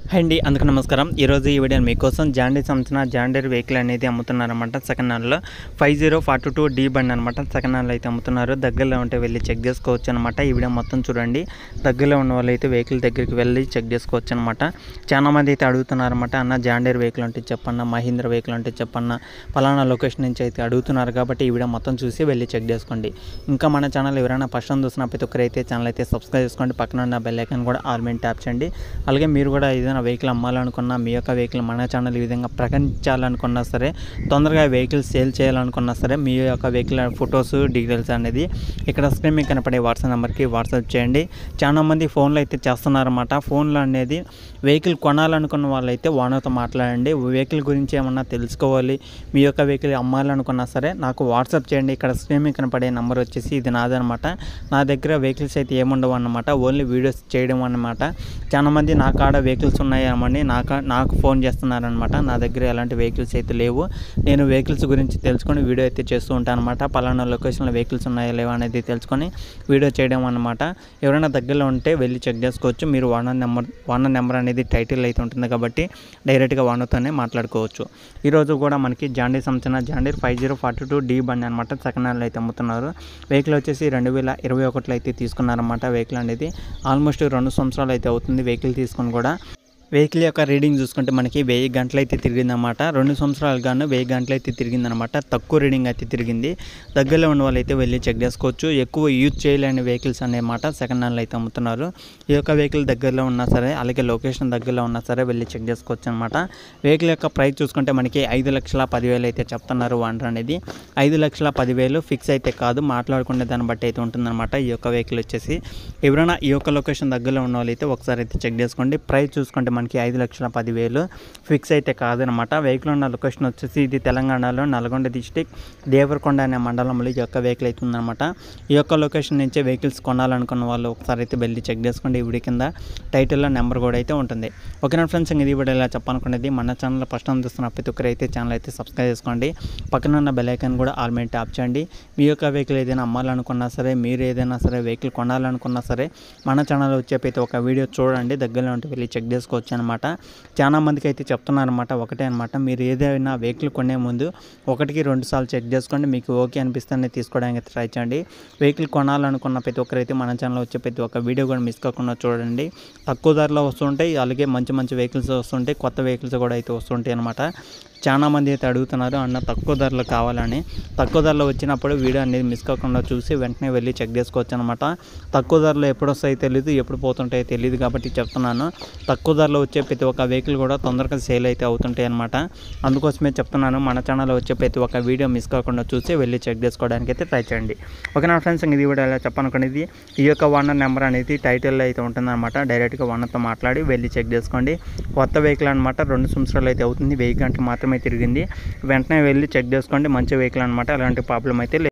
hi అండి అందుకు నమస్కారం ఈరోజు ఈ వీడియో మీకోసం జాండీ సంస్థన జాండీర్ వెహికల్ అనేది అమ్ముతున్నారన్నమాట సెకండ్ హ్యాండ్లో five zero forty two D బండి అనమాట సెకండ్ హ్యాండ్లో అయితే అమ్ముతున్నారు దగ్గరలో ఉంటే వెళ్ళి చెక్ చేసుకోవచ్చు అనమాట ఈ వీడియో మొత్తం చూడండి దగ్గరలో ఉన్న వాళ్ళు అయితే వెహికల్ దగ్గరికి వెళ్ళి చెక్ చేసుకోవచ్చు అనమాట చాలా మంది అయితే అడుగుతున్నారన్నమాట అన్న జాండీర్ వెహికల్ అంటే చెప్పన్న మహీంద్ర వెహికల్ అంటే చెప్పన్న పలానా లొకేషన్ నుంచి అయితే అడుగుతున్నారు కాబట్టి ఈ వీడియో మొత్తం చూసి వెళ్ళి చెక్ చేసుకోండి ఇంకా మన ఛానల్ ఎవరైనా ఫస్ట్ టైం చూసిన ప్రతి ఒక్కరైతే ఛానల్ అయితే సబ్స్క్రైబ్ చేసుకోండి పక్కన ఉన్న బెల్ ఐకాన్ కూడా ఆల్ మీద ట్యాప్ చేయండి అలాగే మీరు కూడా ఏదైనా వెహికల్ అమ్మాలనుకున్నా మీ యొక్క వెహికల్ మన ఛానల్ ఈ విధంగా ప్రకటించాలనుకున్నా సరే తొందరగా వెహికల్ సేల్ చేయాలనుకున్నా సరే మీ యొక్క వెహికల్ ఫొటోస్ డీటెయిల్స్ అనేది ఇక్కడ స్క్రీన్ మీద కనపడే వాట్సాప్ నెంబర్కి వాట్సాప్ చేయండి చాలా మంది ఫోన్లో అయితే చేస్తున్నారన్నమాట ఫోన్లో అనేది వెహికల్ కొనాలనుకున్న వాళ్ళైతే ఓనర్తో మాట్లాడండి వెహికల్ గురించి ఏమన్నా తెలుసుకోవాలి మీ యొక్క వెహికల్ అమ్మాలనుకున్నా సరే నాకు వాట్సాప్ చేయండి ఇక్కడ స్క్రీన్ మీద కనపడే నెంబర్ వచ్చేసి ఇది నాదనమాట నా దగ్గర వెహికల్స్ అయితే ఏముండవు అన్నమాట ఓన్లీ వీడియోస్ చేయడం అన్నమాట చాలా మంది నా కాడ వెహికల్స్ ఉన్నాయని నాకు నాకు ఫోన్ చేస్తున్నారనమాట నా దగ్గర ఎలాంటి వెహికల్స్ అయితే లేవు నేను వెహికల్స్ గురించి తెలుసుకొని వీడియో అయితే చేస్తూ ఉంటాను అనమాట పలానా లొకేషన్లో వెహికల్స్ ఉన్నాయా లేవా అనేది తెలుసుకొని వీడియో చేయడం అనమాట ఎవరైనా దగ్గరలో ఉంటే వెళ్ళి చెక్ చేసుకోవచ్చు మీరు ఓనర్ నెంబర్ ఓనర్ నెంబర్ అనేది టైటిల్ అయితే ఉంటుంది కాబట్టి డైరెక్ట్గా ఓనర్తోనే మాట్లాడుకోవచ్చు ఈరోజు కూడా మనకి జాండీ సంస్థన జాండీర్ five zero forty two D బండి అనమాట సెకండ్ హ్యాండ్లో అయితే అమ్ముతున్నారు వెహికల్ వచ్చేసి రెండు వేల ఇరవై ఒకటిలో అయితే తీసుకున్నారన్నమాట వెహికల్ అనేది ఆల్మోస్ట్ రెండు సంవత్సరాలు అయితే అవుతుంది వెహికల్ తీసుకొని కూడా వెహికల్ యొక్క రీడింగ్ చూసుకుంటే మనకి వెయ్యి గంటలు అయితే తిరిగిందన్నమాట రెండు సంవత్సరాలు గాను వెయ్యి గంటలు అయితే తిరిగిందనమాట తక్కువ రీడింగ్ అయితే తిరిగింది దగ్గరలో ఉన్న వాళ్ళు అయితే వెళ్ళి చెక్ చేసుకోవచ్చు ఎక్కువ యూజ్ చేయలేని వెహికల్స్ అనేమాట సెకండ్ హ్యాండ్లో అయితే అమ్ముతున్నారు ఈ యొక్క వెహికల్ దగ్గరలో ఉన్నా సరే అలాగే లొకేషన్ దగ్గరలో ఉన్నా సరే వెళ్ళి చెక్ చేసుకోవచ్చు అనమాట వెహికల్ యొక్క ప్రైస్ చూసుకుంటే మనకి ఐదు లక్షల పదివేలు అయితే చెప్తున్నారు వాండర్ అనేది ఐదు లక్షల పదివేలు ఫిక్స్ అయితే కాదు మాట్లాడుకునే దాన్ని బట్టి అయితే ఉంటుందన్నమాట ఈ యొక్క వెహికల్ వచ్చేసి ఎవరైనా ఈ యొక్క లొకేషన్ దగ్గరలో ఉన్న వాళ్ళు అయితే ఒకసారి అయితే చెక్ చేసుకోండి ప్రైస్ చూసుకుంటే మనకి ఐదు లక్షల పదివేలు ఫిక్స్ అయితే కాదనమాట వెహికల్ ఉన్న లొకేషన్ వచ్చేసి ఇది తెలంగాణలో నల్గొండ డిస్టిక్ దేవరకొండ అనే మండలంలో ఈ యొక్క వెహికల్ అయితే ఉందన్నమాట ఈ యొక్క లొకేషన్ నుంచే వెహికల్స్ కొనాలనుకున్న వాళ్ళు ఒకసారి అయితే వెళ్ళి చెక్ చేసుకోండి ఈ వీడియో కింద టైటిల్లో నెంబర్ కూడా అయితే ఉంటుంది ఓకేనా ఫ్రెండ్స్ ఇంక ఇది వీడియో ఇలా చెప్పాలనుకునేది మన ఛానల్ ఫస్ట్ టైం చూస్తున్న ప్రతి ఒక్కరు అయితే ఛానల్ అయితే సబ్స్క్రైబ్ చేసుకోండి పక్కన ఉన్న బెల్ ఐకాన్ కూడా ఆల్ మీద ట్యాప్ చేయండి మీ యొక్క వెహికల్ ఏదైనా అమ్మాలనుకున్నా సరే మీరు ఏదైనా సరే వెహికల్ కొనాలనుకున్నా సరే మన ఛానల్ వచ్చే ప్రతి ఒక వీడియో చూడండి దగ్గరలో ఉంటే వెళ్ళి చెక్ చేసుకోవచ్చు అనమాట చాలా మందికి అయితే చెప్తున్నారనమాట ఒకటే అనమాట మీరు ఏదైనా వెహికల్ కొనే ముందు ఒకటికి రెండు సార్లు చెక్ చేసుకోండి మీకు ఓకే అనిపిస్తేనే తీసుకోవడానికి అయితే ట్రై చేయండి వెహికల్ కొనాలనుకున్న ప్రతి ఒక్కరైతే మన ఛానల్ వచ్చే ప్రతి ఒక్క వీడియో కూడా మిస్ కాకుండా చూడండి తక్కువ ధరలో వస్తుంటాయి అలాగే మంచి మంచి వెహికల్స్ వస్తుంటాయి కొత్త వెహికల్స్ కూడా అయితే వస్తుంటాయి అనమాట చాలా మంది అయితే అడుగుతున్నారు అన్న తక్కువ ధరలో కావాలని తక్కువ ధరలో వచ్చినప్పుడు వీడియో అనేది మిస్ కాకుండా చూసి వెంటనే వెళ్ళి చెక్ చేసుకోవచ్చు అనమాట తక్కువ ధరలో ఎప్పుడు వస్తాయో తెలియదు ఎప్పుడు పోతుంటాయో తెలియదు కాబట్టి చెప్తున్నాను తక్కువ ధరలో వచ్చే ప్రతి ఒక్క వెహికల్ కూడా తొందరగా సేల్ అయితే అవుతుంటాయి అనమాట అందుకోసమే చెప్తున్నాను మన ఛానల్లో వచ్చే ప్రతి ఒక్క వీడియో మిస్ కాకుండా చూసి వెళ్ళి చెక్ చేసుకోవడానికి అయితే ట్రై చేయండి ఓకే నా ఫ్రెండ్స్ ఇది వీడియో ఎలా చెప్పనుకునేది ఈ యొక్క ఓనర్ నెంబర్ అనేది టైటిల్లో అయితే ఉంటుందన్నమాట డైరెక్ట్గా ఓనర్తో మాట్లాడి వెళ్ళి చెక్ చేసుకోండి కొత్త వెహికల్ అనమాట రెండు సంవత్సరాలు అయితే అవుతుంది వెయ్యి గంటలు మాత్రమే తిరిగింది వెంటనే వెళ్ళి చెక్ చేసుకోండి మంచి వెహికల్ అనమాట అలాంటి ప్రాబ్లం అయితే లేదు